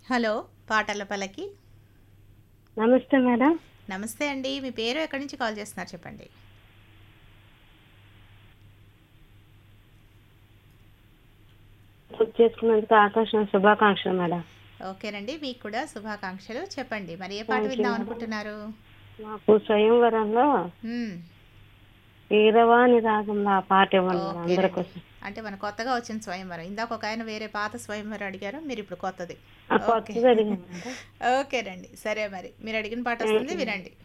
Hello పాటల పలకి నమస్తే madam నమస్తే అండి మీ పేరు ఎక్కడి నుంచి కాల్ చేస్తున్నారు చెప్పండి బుక్ చేసుకున్నందుకు ఆకాశం శుభాకాంక్షలు మేడం ఓకేనండి మీకు కూడా శుభాకాంక్షలు చెప్పండి మరి ఏ పాట Thank you, విందాం madam. అనుకుంటున్నారు మాకు స్వయంవరంలో మ్మ్. వీరవాణి రాగంలో ఆ పాట ఇవ్వండి మేడం అందరి ఓకేనండి. కోసం అంటే మన కొత్తగా వచ్చిన స్వయంవరం ఇందాక ఒక ఆయన వేరే పాత స్వయంవరం అడిగారు మీరు ఇప్పుడు కొత్తది ఆ ఓకే కొత్తది అడిగాను మేడం ఓకేనండి సరే మరి మీరు అడిగిన పాట వస్తుంది వినండి